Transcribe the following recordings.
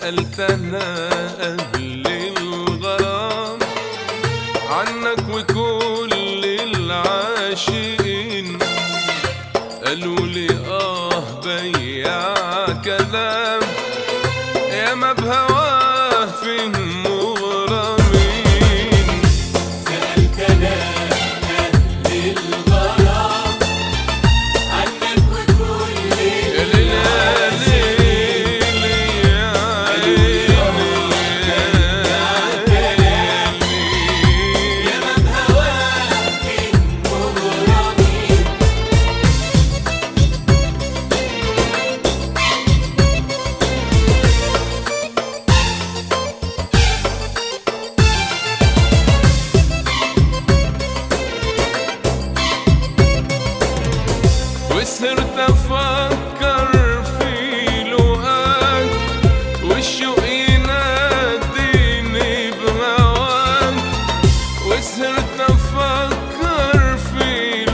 سألت أنا أهل الغرام عنك وكل العاشقين قالوا لي آه بيع كلام يا ما بهواه في مغرمين سألتنا أهل الغرام عنك وكل يا ليل يا ليل يا عيني يا ليل يا من هواه في مغرمين وسهرت افكر في لقاك والشوق يناديني بهواك وسهرت افكر في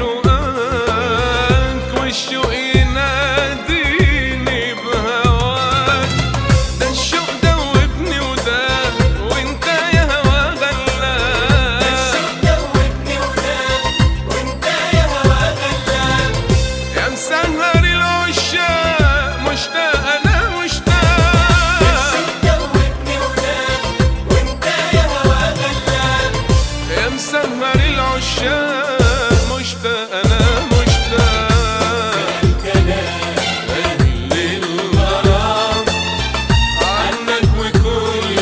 لقاك والشوق يناديني بهواك ده الشوق دوبني وده وانت يا هوا غلاك دوبني ونام وانت يا هوا غلاب يا مسهر العشاق مشتاق انا مشتاق دوبني ونام وانت يا هوا غلاب يا مسهر العشاق مشتاق انا مشتاق كلام اهل الغرام عنك وكل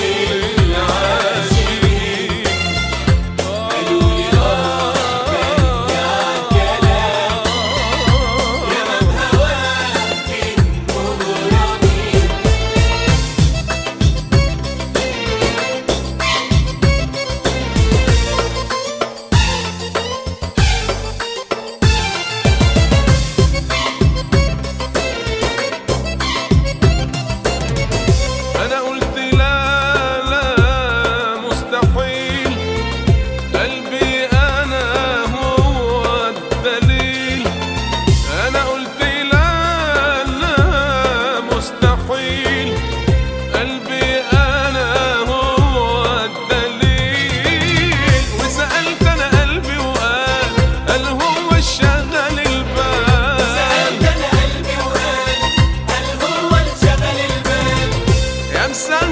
العاشقين قالوا لي اه يا كلام يا من هواه في مغرمين انا قلت لا لا مستحيل قلبي انا هو الدليل انا قلت لا لا مستحيل قلبي انا هو الدليل وسألت انا قلبي وقال قال هو الشغل البال سألت أنا قلبي وقال هل هو اللي شغل البال يا مسهر